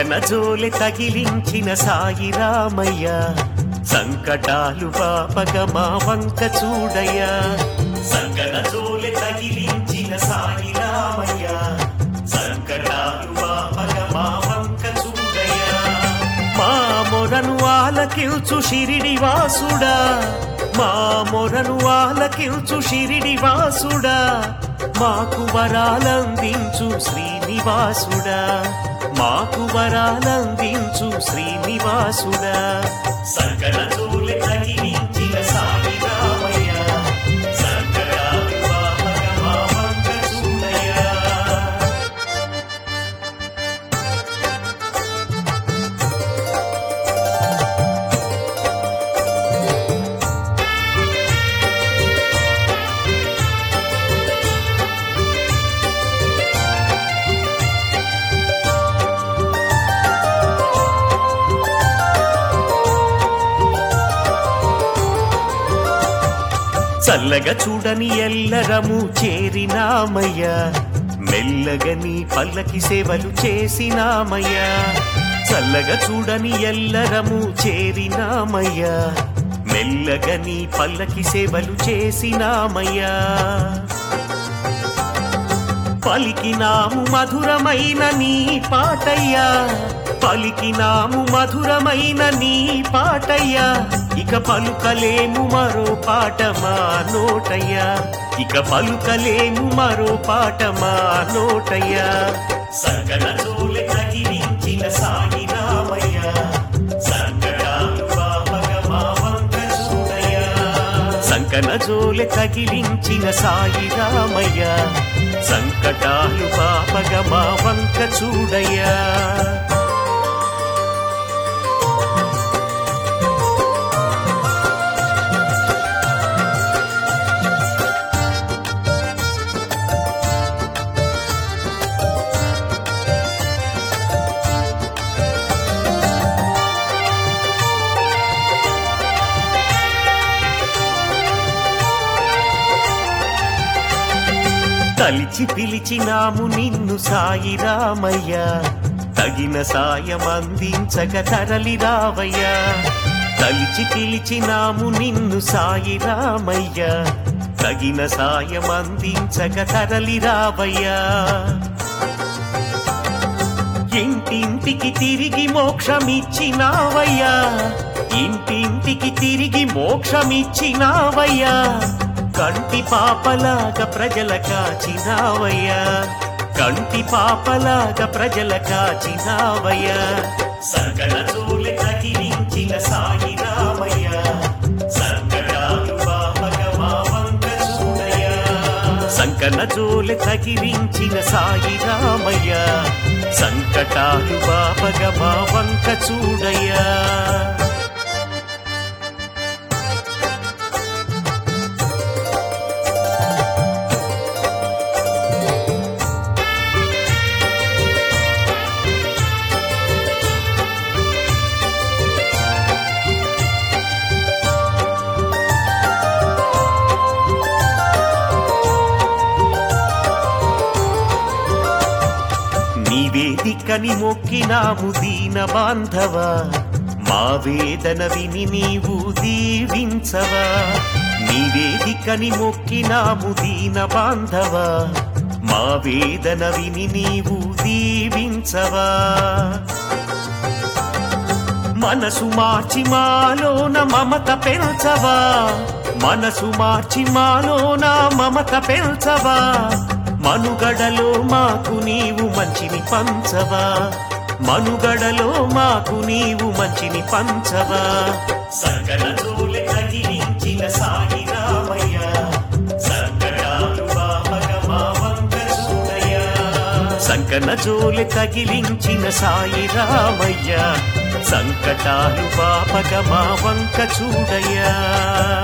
సంకన జోలె తగిలించిన సాయి రామయ్య సంకటాలు పాపగ మా వంక చూడయ్యా సంకన జోలె తగిలించిన సాయి రామయ్య సంకటాలు పాపగ మా వంక చూడయ్యా మా మొరను ఆలకిల్చు షిరిడి వాసుడా మా మొరను ఆలకిల్చు షిరిడి వాసుడా మాకు వరాలందించు శ్రీనివాసుడా మాకు వరాలందించు శ్రీనివాసుడా సకల చూలి తగిలించిన సాయి రామయ్య సంకటాలు పాపగ మా వంక చూడయ్యా చల్లగా చూడని ఎల్లరము చేరినామయ్యా మెల్లగని పల్లకి సేవలు చేసినామయ్యా చల్లగా చూడని ఎల్లరము చేరినామయ్యా మెల్లగని పల్లకి సేవలు చేసినామయ్యా పలికినాము మధురమైన నీ పాటయ్యా పలికినాము మధురమైన నీ పాటయ్యా ఇక పలుకలేము మరో పాట మా నోటయ్యా ఇక పలుకలేము మరో పాట మా నోటయ్యా సకల జోలె తగిలించిన సాయి రామయ్య సంకటాలు పాపగ మా వంక చూడయ్యా సంకన జోలె తగిలించిన సాయి రామయ్య సంకటాలు పాపగ మా వంక చూడయ్యా తలిచి పిలిచినాము నిన్ను సాయి రామయ్య తగిన సాయం అందించక తరలి రావయ్యా తలిచి పిలిచినాము నిన్ను సాయి రామయ్య తగిన సాయం అందించక తరలి రావయ్యా ఇంటింటికి తిరిగి మోక్షమిచ్చినావయ్యా ఇంటింటికి తిరిగి మోక్షమిచ్చినావయ్యా కంటి పాపలాగా ప్రజల కాచినావయ్యా కంటి పాపలాగా ప్రజల కాచినావయ్యా సకల చూలె తగిలించిన సాయి రామయ్య సంకటాలు పాపగ మా వంక చూడయ్యా సంకన జోలె తగిలించిన సాయి రామయ్య సంకటాలు పాపగ మా వంక చూడయ్యా నివేదికని మొక్కినాము దీన బాంధవ మా వేదన విని నీవు దీవించవా నివేదికని మొక్కినాము దీన బాంధవ మా వేదన విని నీవు దీవించవా మనసు మార్చి మాలోన మమత పెంచవా మనసు మార్చి మాలోన మమత పెంచవా మనుగడలో మాకు నీవు మంచిని పంచవా మనుగడలో మాకు నీవు మంచిని పంచవా సకల జోలె తగిలించిన సాయి రామయ్య సంకటాలు పాపగ మా వంక చూడయ్యా సంకన జోలె తగిలించిన సాయి రామయ్య సంకటాలు పాపగ మా వంక చూడయ్యా